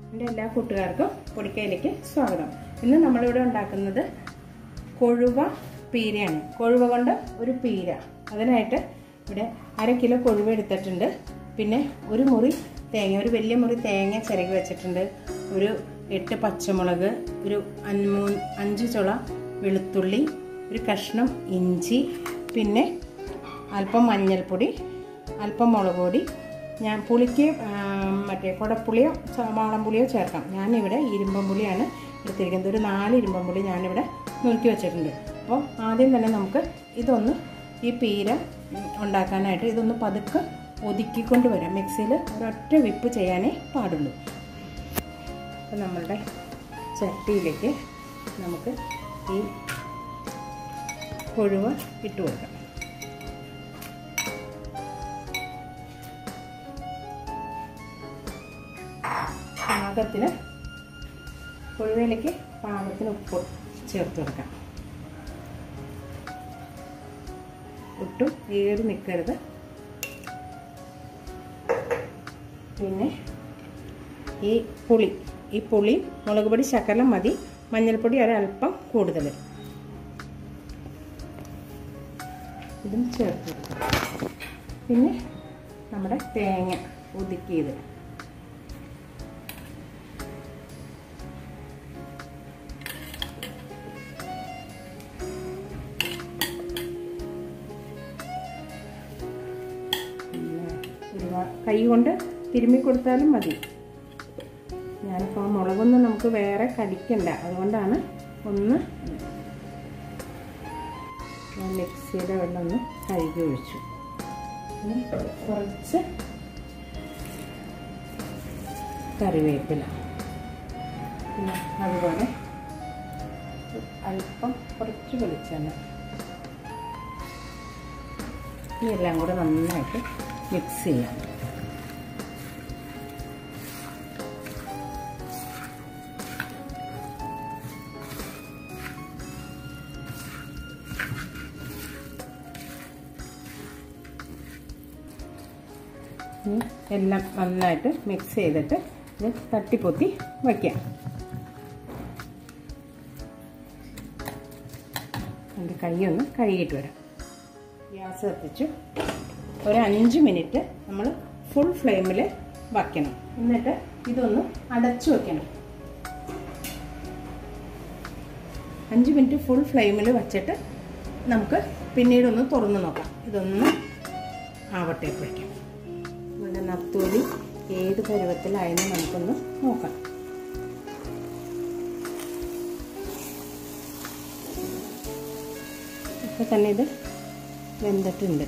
എൻ്റെ എല്ലാ കൂട്ടുകാർക്കും പൊടിക്കയിലേക്ക് സ്വാഗതം ഇന്ന് നമ്മളിവിടെ ഉണ്ടാക്കുന്നത് കൊഴുവ പീരയാണ് കൊഴുവ കൊണ്ട് ഒരു പീര അതിനായിട്ട് ഇവിടെ അര കിലോ കൊഴുവ എടുത്തിട്ടുണ്ട് പിന്നെ ഒരു മുറി തേങ്ങ ഒരു വലിയ മുറി തേങ്ങ ചിരകി വെച്ചിട്ടുണ്ട് ഒരു എട്ട് പച്ചമുളക് ഒരു മൂന്ന് അഞ്ച് ചുള വെളുത്തുള്ളി ഒരു കഷ്ണം ഇഞ്ചി പിന്നെ അല്പം മഞ്ഞൾപ്പൊടി അല്പം മുളക് പൊടി ഞാൻ പുളിക്ക് മറ്റേ കുടപ്പുളിയോ വാളംപുളിയോ ചേർക്കാം ഞാനിവിടെ ഇരുമ്പം പുളിയാണ് എടുത്തിരിക്കുന്നത് ഒരു നാല് ഇരുമ്പം പുളി ഞാനിവിടെ നുറുക്കി വെച്ചിട്ടുണ്ട് അപ്പോൾ ആദ്യം തന്നെ നമുക്ക് ഇതൊന്ന് ഈ പീര ഉണ്ടാക്കാനായിട്ട് ഇതൊന്ന് പതുക്കെ ഒതുക്കിക്കൊണ്ട് വരാം മിക്സിയിൽ ഒരൊറ്റ വിപ്പ് ചെയ്യാനേ പാടുള്ളൂ അപ്പോൾ നമ്മളുടെ ചട്ടിയിലേക്ക് നമുക്ക് ഈ കൊഴുവ ഇട്ട് കൊടുക്കാം പാകത്തിന് കൊഴുവയിലേക്ക് പാകത്തിന് ഉപ്പ് ചേർത്ത് കൊടുക്കാം ഒട്ടും ഏറി നിൽക്കരുത് പിന്നെ ഈ പുളി ഈ പുളി മുളക് പൊടി ശകലം മതി മഞ്ഞൾപ്പൊടി ഒരല്പം കൂടുതൽ ഇതും ചേർത്ത് കൊടുക്കാം പിന്നെ നമ്മുടെ തേങ്ങ ഒതുക്കിയത് കൈ കൊണ്ട് തിരുമ്മി കൊടുത്താലും മതി ഞാനിപ്പോൾ മുളകൊന്നും നമുക്ക് വേറെ കടിക്കണ്ട അതുകൊണ്ടാണ് ഒന്ന് ഞാൻ മിക്സിയുടെ വെള്ളം ഒന്ന് കഴുകി ഒഴിച്ചു കുറച്ച് കറിവേപ്പില പിന്നെ അതുപോലെ അല്പം കുറച്ച് വെളിച്ചെണ്ണ ഇതെല്ലാം കൂടെ നന്നായിട്ട് മിക്സ് ചെയ്യാം എല്ലാം നന്നായിട്ട് മിക്സ് ചെയ്തിട്ട് ഇത് തട്ടിപ്പൊത്തി വയ്ക്കാം എൻ്റെ കൈയൊന്ന് കഴുകിയിട്ട് വരാം ഗ്യാസ് കത്തിച്ചു ഒരു അഞ്ച് മിനിറ്റ് നമ്മൾ ഫുൾ ഫ്ലെയിമിൽ വയ്ക്കണം എന്നിട്ട് ഇതൊന്ന് അടച്ചു വെക്കണം അഞ്ച് മിനിറ്റ് ഫുൾ ഫ്ലെയിമിൽ വച്ചിട്ട് നമുക്ക് പിന്നീടൊന്ന് തുറന്ന് നോക്കാം ഇതൊന്ന് ആവട്ടെ വയ്ക്കാം നമ്മുടെ നത്തോലി ഏത് പരുവത്തിലായെന്ന് നമുക്കൊന്ന് നോക്കാം ഇപ്പം തന്നെ ഇത് വെന്തിട്ടുണ്ട്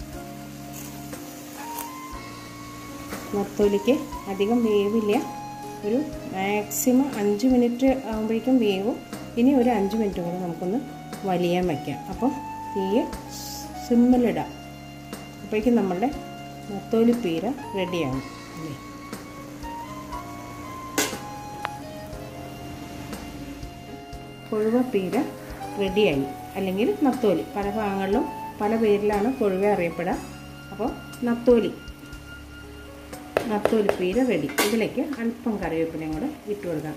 നത്തോലിക്ക് അധികം വേവില്ല ഒരു മാക്സിമം അഞ്ച് മിനിറ്റ് ആകുമ്പോഴേക്കും വേവും ഇനി ഒരു അഞ്ച് മിനിറ്റ് കൂടെ നമുക്കൊന്ന് വലിയാൻ വയ്ക്കാം അപ്പോൾ തീയെ സിമ്മിലിടാം അപ്പോഴേക്കും നമ്മളുടെ നത്തോലി പീര റെഡിയാവും അല്ലേ കൊഴുവ പീര റെഡിയായി അല്ലെങ്കിൽ നത്തോലി പല ഭാഗങ്ങളിലും പല പേരിലാണ് കൊഴുവ അറിയപ്പെടുക അപ്പോൾ നത്തോലി നത്തോലി പീര റെഡി ഇതിലേക്ക് അല്പം കറിവേപ്പിലയും കൂടെ ഇട്ട് കൊടുക്കാം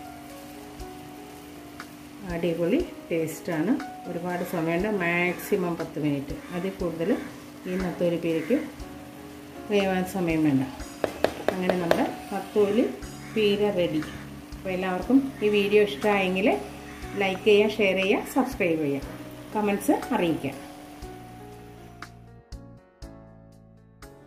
അടിപൊളി ടേസ്റ്റാണ് ഒരുപാട് സമയമുണ്ട് മാക്സിമം പത്ത് മിനിറ്റ് അതിൽ കൂടുതൽ ഈ നത്തോലി പീരയ്ക്ക് വേവാൻ സമയം വേണ്ട അങ്ങനെ നമ്മുടെ നത്തോലി പീര റെഡി അപ്പോൾ എല്ലാവർക്കും ഈ വീഡിയോ ഇഷ്ടമായെങ്കിൽ ലൈക്ക് ചെയ്യുക ഷെയർ ചെയ്യുക സബ്സ്ക്രൈബ് ചെയ്യുക കമൻസ് അറിയിക്കുക